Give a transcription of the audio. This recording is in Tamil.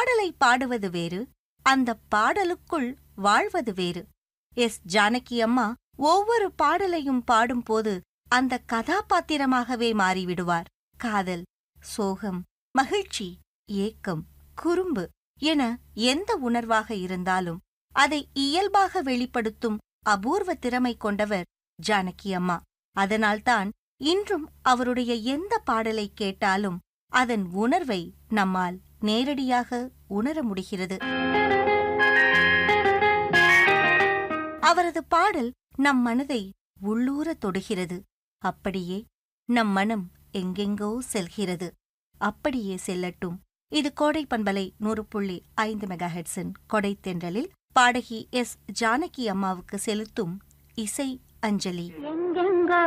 பாடலை பாடுவது வேறு அந்த பாடலுக்குள் வாழ்வது வேறு எஸ் ஜானகி அம்மா ஒவ்வொரு பாடலையும் பாடும்போது அந்த கதாபாத்திரமாகவே மாறிவிடுவார் காதல் சோகம் மகிழ்ச்சி ஏக்கம் குறும்பு என எந்த உணர்வாக இருந்தாலும் அதை இயல்பாக வெளிப்படுத்தும் அபூர்வ திறமை கொண்டவர் ஜானகி அம்மா அதனால்தான் இன்றும் அவருடைய எந்த பாடலை கேட்டாலும் அதன் உணர்வை நம்மால் நேரடியாக உணர முடிகிறது அவரது பாடல் நம் மனதை உள்ளூர தொடுகிறது அப்படியே நம் மனம் எங்கெங்கோ செல்கிறது அப்படியே செல்லட்டும் இது கோடை பண்பலை நூறு புள்ளி ஐந்து மெகாஹெட்ஸின் கொடை தென்றலில் பாடகி எஸ் ஜானகி அம்மாவுக்கு செலுத்தும் இசை அஞ்சலி எங்கெங்கோ